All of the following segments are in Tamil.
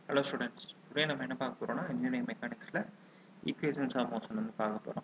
ஹலோ ஸ்டூடெண்ட்ஸ் டுடே நம்ம என்ன பார்க்க போகிறோம்னா இன்ஜினியரிங் மெக்கானிக்ஸில் ஈக்குவேஷன்ஸ் ஆஃப் மோஷன் வந்து பார்க்க போகிறோம்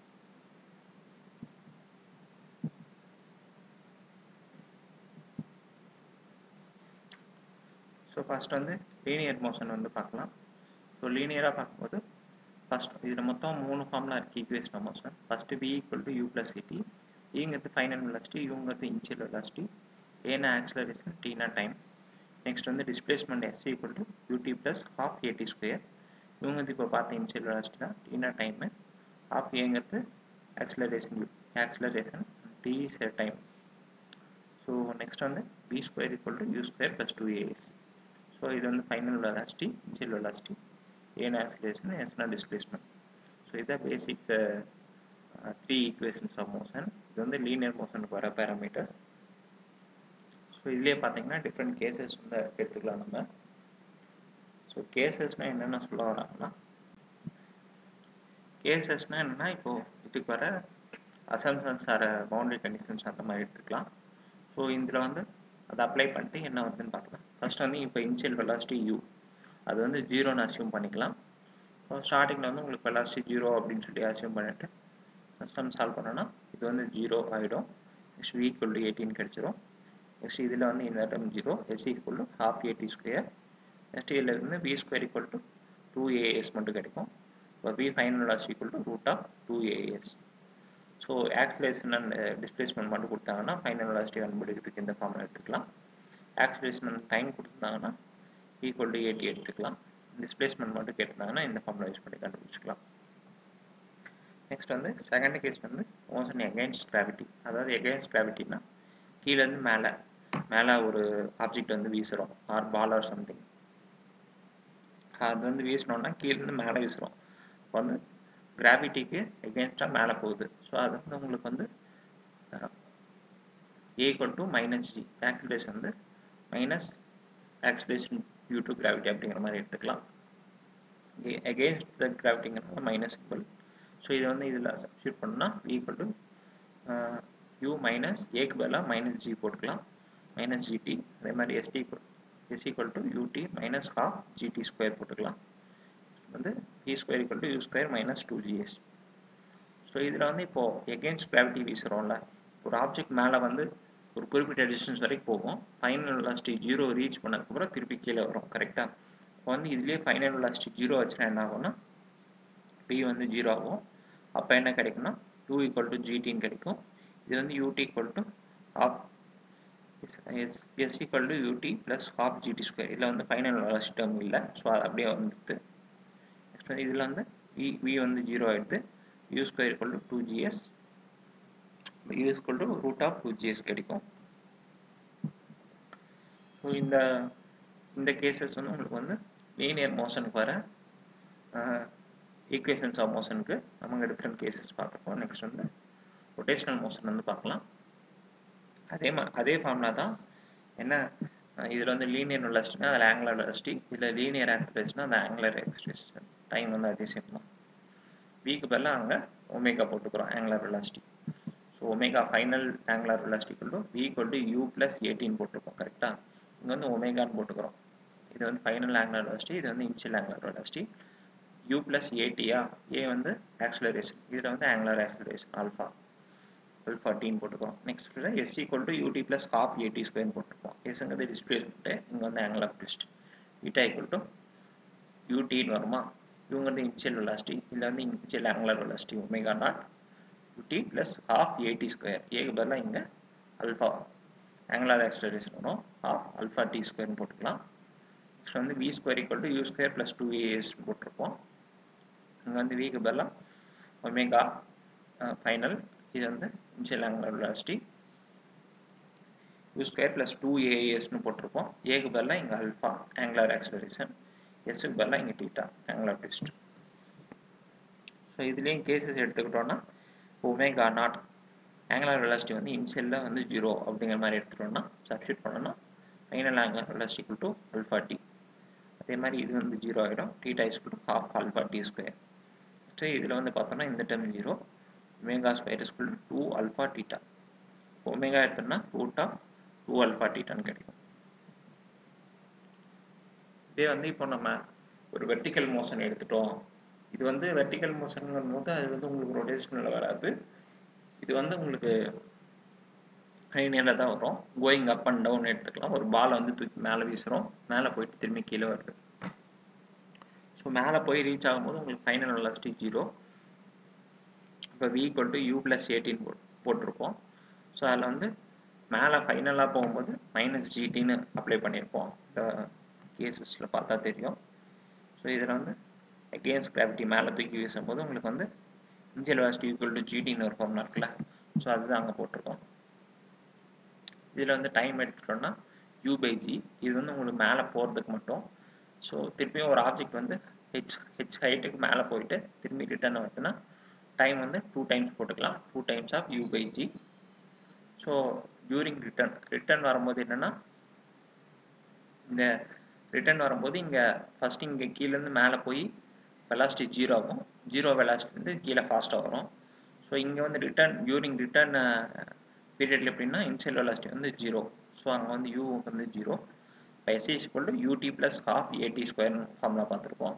ஸோ ஃபஸ்ட் வந்து லீனியர் மோஷன் வந்து பார்க்கலாம் ஸோ லீனியராக பார்க்கும்போது ஃபஸ்ட் இதில் மொத்தம் மூணு ஃபார்ம்லாம் இருக்குது equation of motion first V equal to U plus A T ஈங்கிறது ஃபைனல் வெலாசிட்டி யூங்கிறது இன்சியல் வெலாசிட்டி ஏன்னா ஆக்சிலரேஷன் டீனா டைம் நெக்ஸ்ட் வந்து displacement S equal to யூடி plus half AD square இவங்க வந்து இப்போ பார்த்த இன்சியல் வெலாசிட்டி தான் டீனா டைமு ஹாஃப் ஏங்கிறது acceleration acceleration T is time so next வந்து V square equal to U square plus two as so இது வந்து ஃபைனல் வெலாசிட்டி இன்சியல் வெலாசிட்டி ஏன் ஆக்சிலரேஷன் எஸ்னா டிஸ்பிளேஸ்மெண்ட் ஸோ இதான் basic three equations of motion இது வந்து லீனியர் மோஷனுக்கு வர பேராமீட்டர்ஸ் ஸோ இதுலேயே பார்த்தீங்கன்னா டிஃப்ரெண்ட் கேசஸ் வந்து எடுத்துக்கலாம் நம்ம ஸோ கேசஸ்னால் என்னென்ன சொல்ல வராங்கன்னா கேசஸ்னால் என்னென்னா இப்போது இதுக்கு வர அசம்சன்ஸ் ஆர பவுண்டரி கண்டிஷன்ஸ் அந்த மாதிரி எடுத்துக்கலாம் ஸோ இதில் வந்து அதை அப்ளை பண்ணிட்டு என்ன வருதுன்னு பார்க்கலாம் ஃபர்ஸ்ட் வந்து இப்போ இனிஷியல் வெலாசிட்டி யூ அது வந்து ஜீரோன்னு அசியூம் பண்ணிக்கலாம் ஸோ ஸ்டார்டிங்கில் வந்து உங்களுக்கு வெலாசிட்டி ஜீரோ அப்படின்னு சொல்லி அசியூம் பண்ணிவிட்டு சம் சால்வ் பண்ணோன்னா இது வந்து ஜீரோ ஆகிடும் நெக்ஸ்ட் வி ஈக்குவல் டு எயிட்டின் கிடச்சிரும் நெக்ஸ்ட் இதில் வந்து இந்த term zero S equal to half AD square next இதில் இருந்து V square equal to two AS மட்டும் கிடைக்கும் இப்போ V final velocity equal to root of two as so acceleration and displacement மட்டும் கொடுத்தாங்கன்னா ஃபைனல் வெலாசிட்டி கண்டுபிடிக்கிறதுக்கு இந்த ஃபார்மில் எடுத்துக்கலாம் ஆக்சிலேஷன் அண்ட் டைம் கொடுத்தாங்கன்னா ஈக்குவல் டு ஏடி எடுத்துக்கலாம் டிஸ்பிளேஸ்மெண்ட் மட்டும் கேட்டிருந்தாங்கன்னா இந்த ஃபார்மில் யூஸ் பண்ணி கண்டுபிடிச்சிக்கலாம் நெக்ஸ்ட் வந்து செகண்ட் கேஸ் வந்து மோஷன் எகெயின்ஸ்ட் கிராவிட்டி அதாவது எகெயின்ஸ்ட் கிராவிட்டினா கீழேருந்து மேலே மேலே ஒரு ஆப்ஜெக்ட் வந்து வீசுகிறோம் ஆர் பால் ஆர் சம்திங் அது வந்து வீசினோன்னா கீழேருந்து மேலே வீசுகிறோம் இப்போ வந்து கிராவிட்டிக்கு எகெயின்ஸ்டாக மேலே போகுது ஸோ அது வந்து உங்களுக்கு வந்து equal to minus G acceleration வந்து minus acceleration due to gravity அப்படிங்கிற மாதிரி எடுத்துக்கலாம் எகெயின்ஸ்ட் த கிராவிட்டிங்கிறனால மைனஸ் ஈக்குவல் ஸோ இதை வந்து இதில் சப்ஸ்டியூட் பண்ணால் ஈக்குவல் டு யூ மைனஸ் ஏக்கு பதிலாக மைனஸ் ஜி போட்டுக்கலாம் மைனஸ் ஜிடி அதே மாதிரி ST S equal to UT minus half GT square போட்டுக்கலாம் வந்து இ square equal to U square minus two GS so இதில் வந்து இப்போது எகெயின்ஸ்ட் கிராவிட்டி வீசுகிறோம்ல ஒரு ஆப்ஜெக்ட் மேலே வந்து ஒரு குறிப்பிட்ட டிஸ்டன்ஸ் வரைக்கும் போகும் ஃபைனல் வெலாசிட்டி ஜீரோ ரீச் பண்ணதுக்கப்புறம் திருப்பி கீழே வரும் கரெக்டாக இப்போ வந்து இதுலேயே ஃபைனல் வெலாசிட்டி ஜீரோ வச்சுன்னா என்ன ஆகும்னா பி வந்து ஜீரோ ஆகும் அப்போ என்ன கிடைக்கும்னா டூ ஈக்குவல் டு ஜிடின்னு கிடைக்கும் இது வந்து UT equal to half S S equal to யூடி plus half GT square இதில் வந்து ஃபைனல் வெலாசிட்டி டேர்ம் இல்லை ஸோ அது அப்படியே வந்துடுது நெக்ஸ்ட் வந்து இதில் வந்து வி வி வந்து ஜீரோ ஆகிடுது U square equal to two GS U equal to root of two GS கிடைக்கும் ஸோ இந்த இந்த கேசஸ் வந்து உங்களுக்கு வந்து லீனியர் மோஷனுக்கு வர ஈக்குவேஷன்ஸ் ஆஃப் மோஷனுக்கு நமக்கு டிஃப்ரெண்ட் கேசஸ் பார்த்துருக்கோம் நெக்ஸ்ட் வந்து ரொட்டேஷனல் மோஷன் வந்து பார்க்கலாம் அதே மா அதே ஃபார்முலா தான் என்ன இதில் வந்து லீனியர் வெலாசிட்டினா அதில் ஆங்குலர் வெலாசிட்டி இதில் லீனியர் ஆக்சிலேஷனா அந்த ஆங்குலர் ஆக்சிலேஷன் டைம் வந்து அதே சேம் தான் விக்கு பதிலாக அங்கே ஒமேகா போட்டுக்கிறோம் angular velocity so omega final angular velocity கொண்டு V equal to U plus எயிட்டின் போட்டிருக்கோம் கரெக்டாக இங்கே வந்து ஒமேகான்னு போட்டுக்கிறோம் இது வந்து ஃபைனல் ஆங்குலர் வெலாசிட்டி இது வந்து initial angular velocity U plus ஏடியா ஏ வந்து ஆக்சிலரேஷன் இதில் வந்து ஆங்குலர் ஆக்சிலரேஷன் ஆல்ஃபா ஆல்ஃபா டீன் போட்டுக்கிறோம் next S equal to யூடி plus half AD square போட்டுருக்கோம் எஸ்ங்கிறது டிஸ்பிளேஸ்மெண்ட்டு இங்கே வந்து angular of twist theta equal to யூடின்னு வருமா இவங்கிறது இன்ஷியல் வெலாசிட்டி இதில் வந்து initial angular velocity omega naught UT plus half ஏடி ஸ்கொயர் ஏக்கு பதிலாக இங்கே அல்ஃபா ஆங்குலர் ஆக்சிலரேஷன் வரும் ஹாஃப் அல்ஃபா டி ஸ்கொயர்னு போட்டுக்கலாம் நெக்ஸ்ட் வந்து V square equal to U square plus two AS போட்டிருப்போம் இங்கே வந்து விக்கு பதிலாக ஒமேகா ஃபைனல் இது வந்து initial angular velocity U square plus two ஏஎஸ்னு போட்டிருப்போம் ஏக்கு பதிலாக இங்கே அல்ஃபா ஆங்குலர் ஆக்சிலரேஷன் எஸ்ஸுக்கு பதிலாக இங்கே டீட்டா ஆங்குலர் ட்விஸ்ட் ஸோ இதுலேயும் கேசஸ் எடுத்துக்கிட்டோன்னா ஒமேகா நாட் ஆங்குலர் வெலாசிட்டி வந்து இன்ஷியலில் வந்து ஜீரோ அப்படிங்கிற மாதிரி எடுத்துட்டோம்னா சப்ஸ்டியூட் பண்ணோன்னா final angular velocity to alpha T அதே மாதிரி இது வந்து ஜீரோ ஆகிடும் theta is to half alpha T square so இதில் வந்து பார்த்தோம்னா இந்த term zero omega square is to two alpha theta omega எடுத்தோம்னா ரூட் ஆஃப் டூ அல்ஃபா டீட்டான்னு கிடைக்கும் இதே வந்து இப்போ நம்ம ஒரு வெர்டிக்கல் மோஷன் எடுத்துட்டோம் இது வந்து வெர்டிக்கல் மோஷனுங்கும் போது அது வந்து உங்களுக்கு ரொட்டேஷனில் வராது இது வந்து உங்களுக்கு லைனியரில் தான் வரும் கோயிங் அப் அண்ட் டவுன் எடுத்துக்கலாம் ஒரு பாலை வந்து தூக்கி மேலே வீசுகிறோம் மேலே போயிட்டு திரும்பி கீழே வருது ஸோ மேலே போய் ரீச் ஆகும்போது உங்களுக்கு ஃபைனல் வெலாசிட்டி ஜீரோ இப்போ V equal to U plus எயிட்டின் போட் போட்டிருப்போம் ஸோ அதில் வந்து மேலே ஃபைனலாக போகும்போது மைனஸ் ஜிடின்னு அப்ளை பண்ணியிருப்போம் இந்த கேசஸில் பார்த்தா தெரியும் ஸோ இதில் வந்து அகேன்ஸ்ட் கிராவிட்டி மேலே தூக்கி வீசும்போது உங்களுக்கு வந்து இன்ஜியல் வெலாசிட்டி ஈக்குவல் டு ஜிடின்னு ஒரு ஃபார்ம்லாம் இருக்குல்ல ஸோ அதுதான் அங்கே போட்டிருக்கோம் இதில் வந்து டைம் எடுத்துட்டோம்னா யூ பை ஜி இது வந்து உங்களுக்கு மேலே போகிறதுக்கு மட்டும் ஸோ திருப்பியும் ஒரு ஆப்ஜெக்ட் வந்து ஹெச் ஹெச் ஹைட்டுக்கு மேலே போயிட்டு திரும்பி ரிட்டர்ன் வருதுன்னா டைம் வந்து டூ டைம்ஸ் போட்டுக்கலாம் two times of U by G so during return return வரும்போது என்னென்னா இந்த ரிட்டர்ன் வரும்போது இங்கே ஃபஸ்ட் இங்கே கீழேருந்து மேலே போய் வெலாசிட்டி ஜீரோ ஆகும் ஜீரோ வெலாசிட்டி வந்து கீழே ஃபாஸ்ட்டாக வரும் ஸோ இங்கே வந்து ரிட்டர்ன் டியூரிங் ரிட்டர்ன் பீரியடில் எப்படின்னா இன்சைல் வெலாசிட்டி வந்து ஜீரோ ஸோ அங்கே வந்து யூ வந்து ஜீரோ இப்போ SC equal to யூடி plus half AD square formula பார்த்துருப்போம்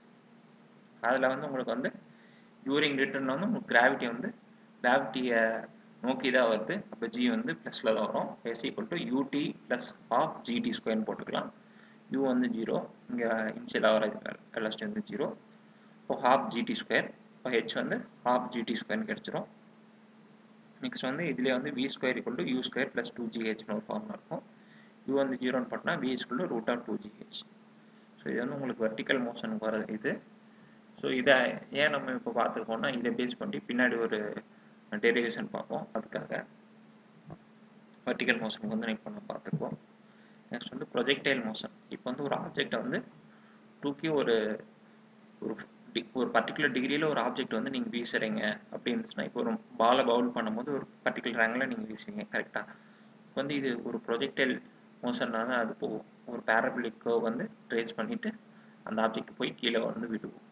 அதில் வந்து உங்களுக்கு வந்து டியூரிங் ரிட்டர்ன் வந்து உங்களுக்கு கிராவிட்டி வந்து கிராவிட்டியை நோக்கி தான் வருது அப்போ ஜி வந்து ப்ளஸில் தான் வரும் S equal to யூடி plus half GT ஸ்கொயர்னு போட்டுக்கலாம் யூ வந்து ஜீரோ இங்கே இன்சியல் ஆவரேஜ் வெலாசிட்டி வந்து ஜீரோ இப்போ ஹாஃப் ஜிடி ஸ்கொயர் இப்போ ஹெச் வந்து ஹாஃப் ஜிடி ஸ்கொயர்னு கிடச்சிரும் நெக்ஸ்ட் வந்து இதுலேயே வந்து V square equal to U square plus two ஜிஹெச்னு ஒரு ஃபார்முலா இருக்கும் யூ வந்து ஜீரோன்னு போட்டோம்னா V equal to root of two GH so இது வந்து உங்களுக்கு வெர்டிக்கல் மோஷனுக்கு வர இது ஸோ இதை ஏன் நம்ம இப்போ பார்த்துருக்கோம்னா இதை பேஸ் பண்ணி பின்னாடி ஒரு டெரிவேஷன் பார்ப்போம் அதுக்காக வெர்டிக்கல் மோஷனுக்கு வந்து இப்போ நம்ம பார்த்துருக்கோம் நெக்ஸ்ட் வந்து ப்ரொஜெக்டைல் மோஷன் இப்போ வந்து ஒரு ஆப்ஜெக்டை வந்து தூக்கி ஒரு ஒரு டி- ஒரு பர்டிகுலர் டிகிரியில் ஒரு ஆப்ஜெக்ட் வந்து நீங்கள் வீசுறீங்க அப்படின்னு இப்போ ஒரு பாலை பவுல் பண்ணும்போது ஒரு பர்டிகுலர் ஆங்கிளில் நீங்கள் வீசுவீங்க கரெக்டாக வந்து இது ஒரு ப்ரொஜெக்டைல் மோஷன்னால அது போகும் ஒரு பேரபிளிக் வந்து ட்ரேஸ் பண்ணிவிட்டு அந்த ஆப்ஜெக்ட் போய் கீழே வந்து விடுவோம்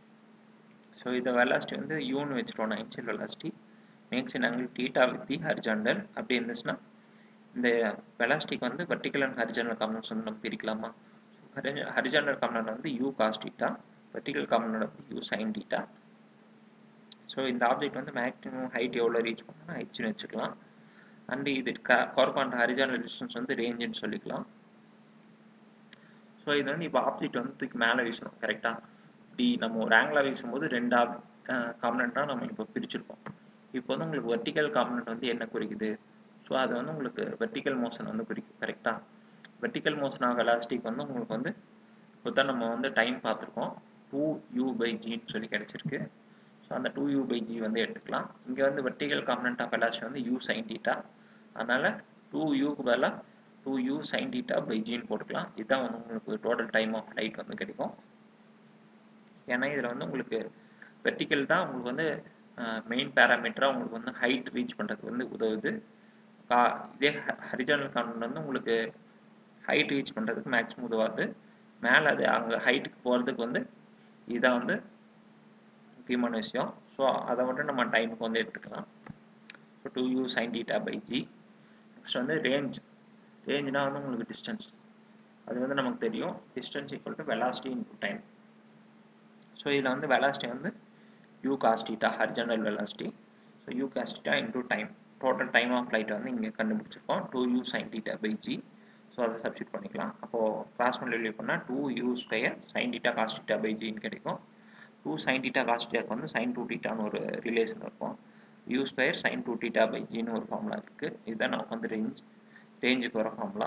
ஸோ இதை வெலாசிட்டி வந்து யூன்னு வச்சுருவோம் initial velocity makes in angle theta with the horizontal அப்படி இருந்துச்சுன்னா இந்த வெலாசிட்டிக்கு வந்து வெர்டிக்கல் அண்ட் ஹரிஜாண்டல் காம்பனன்ஸ் வந்து நம்ம பிரிக்கலாமா ஹரிஜாண்டல் காம்பனன்ட் வந்து U cos theta vertical component வந்து யூ சைன் டீட்டா ஸோ இந்த ஆப்ஜெக்ட் வந்து மேக்ஸிமம் ஹைட் எவ்வளோ ரீச் பண்ணணும்னா ஹெச்னு வச்சுக்கலாம் அண்ட் இது கார்பாண்ட் ஹரிஜானல் டிஸ்டன்ஸ் வந்து ரேஞ்சுன்னு சொல்லிக்கலாம் ஸோ இது வந்து இப்போ ஆப்ஜெக்ட் வந்து தூக்கி மேலே வீசணும் கரெக்டாக இப்படி நம்ம ஒரு ஆங்கிளாக வீசும்போது ரெண்டு ஆப் காம்பனண்ட்டாக நம்ம இப்போ பிரிச்சிருக்கோம் இப்போ வந்து உங்களுக்கு வெர்டிக்கல் காம்பனண்ட் வந்து என்ன குறிக்குது ஸோ அது வந்து உங்களுக்கு வெர்டிக்கல் மோஷன் வந்து குறிக்கும் கரெக்டாக வெர்டிக்கல் மோஷன் ஆஃப் வெலாசிட்டிக்கு வந்து உங்களுக்கு வந்து இப்போ தான் நம்ம வந்து டைம் பார்த்துருக்கோம் டூ யூ பை ஜின்னு சொல்லி கிடச்சிருக்கு ஸோ அந்த டூ யூ பை ஜி வந்து எடுத்துக்கலாம் இங்கே வந்து வெர்டிக்கல் காம்பனண்ட் ஆஃப் வெலாசிட்டி வந்து யூ சைன் டீட்டா அதனால் டூ யூக்கு பதிலாக two U sine theta by ஜின்னு போட்டுக்கலாம் இதுதான் வந்து உங்களுக்கு டோட்டல் டைம் ஆஃப் ஃப்ளைட் வந்து கிடைக்கும் ஏன்னா இதில் வந்து உங்களுக்கு வெர்டிக்கல் தான் உங்களுக்கு வந்து மெயின் பேராமீட்டராக உங்களுக்கு வந்து ஹைட் ரீச் பண்ணுறதுக்கு வந்து உதவுது கா இதே ஹரிஜானல் காம்பனண்ட் வந்து உங்களுக்கு ஹைட் ரீச் பண்ணுறதுக்கு மேக்ஸிமம் உதவாது மேலே அது அங்கே ஹைட்டுக்கு போகிறதுக்கு வந்து இதுதான் வந்து முக்கியமான விஷயம் ஸோ அதை மட்டும் நம்ம டைமுக்கு வந்து எடுத்துக்கலாம் இப்போ two U sine theta by G next வந்து ரேஞ்ச் ரேஞ்ச்னா வந்து உங்களுக்கு டிஸ்டன்ஸ் அது வந்து நமக்கு தெரியும் distance equal to velocity into time so இதில் வந்து வெலாசிட்டி வந்து U cos theta horizontal velocity so U cos theta into time total time of flight வந்து இங்கே கண்டுபிடிச்சிருக்கோம் two U sine theta by G so அதை சப்ஸ்டியூட் பண்ணிக்கலாம் அப்போது கிராஸ் மல்டிப்ளை பண்ணால் two U square sine theta cos theta by ஜின்னு கிடைக்கும் டூ சைன் டீட்டா காஸ்டீட்டாக்கு வந்து சைன் டூ டீட்டான்னு ஒரு ரிலேஷன் இருக்கும் U square sine two theta by ஜின்னு ஒரு ஃபார்முலா இருக்குது இதுதான் நமக்கு வந்து ரேஞ்ச் ரேஞ்சுக்கு வர ஃபார்முலா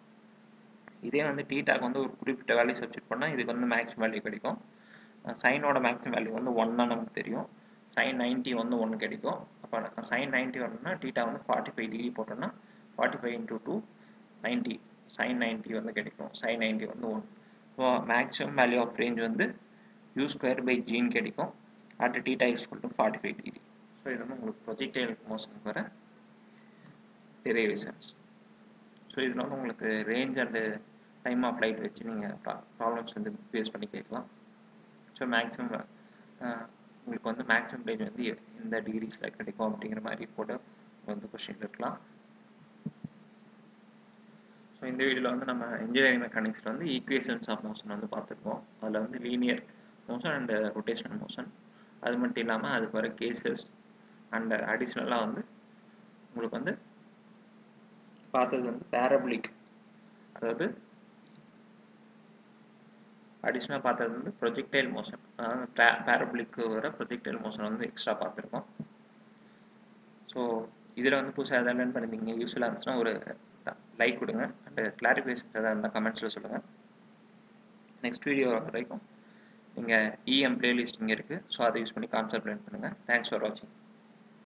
இதே வந்து டீட்டாக்கு வந்து ஒரு குறிப்பிட்ட வேல்யூ சப்ஸ்டியூட் பண்ணால் இதுக்கு வந்து மேக்ஸிமம் வேல்யூ கிடைக்கும் சைனோட மேக்ஸிமம் வேல்யூ வந்து ஒன் தான் நமக்கு தெரியும் சைன் நைன்ட்டி வந்து ஒன்று கிடைக்கும் அப்போ சைன் நைன்ட்டி வரணும்னா டீட்டா வந்து ஃபார்ட்டி ஃபைவ் டிகிரி போட்டோம்னா forty five into two ninety sine ninety வந்து கிடைக்கும் சைன் நைன்ட்டி வந்து one so maximum value of range வந்து யூ ஸ்கொயர் பை ஜீன் கிடைக்கும் at theta is to forty five degree so இது வந்து உங்களுக்கு ப்ரொஜெக்டைல் மோஷனுக்கு வர டெரிவேஷன்ஸ் ஸோ இதில் வந்து உங்களுக்கு range and time of flight வச்சு நீங்கள் ப்ராப்ளம்ஸ் வந்து ஃபேஸ் பண்ணி கேட்கலாம் ஸோ மேக்ஸிமம் உங்களுக்கு வந்து மேக்ஸிமம் ரேஞ்ச் வந்து எந்த டிகிரிஸில் கிடைக்கும் அப்படிங்கிற மாதிரி போட்டு வந்து கொஷின் இருக்கலாம் ஸோ இந்த வீடியோவில் வந்து நம்ம இன்ஜினியரிங் மெக்கானிக்ஸில் வந்து ஈக்குவேஷன்ஸ் ஆஃப் மோஷன் வந்து பார்த்துருக்கோம் அதில் வந்து linear motion and rotational motion அது மட்டும் இல்லாமல் அதுக்கு வர கேசஸ் அண்ட் அடிஷ்னலாக வந்து உங்களுக்கு வந்து பார்த்தது வந்து பேரபுலிக் அதாவது அடிஷ்னலாக பார்த்தது வந்து ப்ரொஜெக்டைல் மோஷன் அதாவது பேரபுலிக்கு வர ப்ரொஜெக்டைல் மோஷன் வந்து எக்ஸ்ட்ரா பார்த்துருக்கோம் ஸோ இதில் வந்து புதுசாக எதாவது லேர்ன் பண்ணிருந்தீங்க யூஸ்ஃபுல்லாக இருந்துச்சுன்னா ஒரு லைக் கொடுங்க அண்ட் கிளாரிஃபிகேஷன்ஸ் எதாவது இருந்தால் கமெண்ட்ஸில் சொல்லுங்கள் நெக்ஸ்ட் வீடியோ வரைக்கும் நீங்கள் இஎம் பிளேலிஸ்ட் இங்கே இருக்குது ஸோ அதை யூஸ் பண்ணி கான்செப்ட் லேர்ன் பண்ணுங்கள் தேங்க்ஸ் ஃபார் வாட்சிங்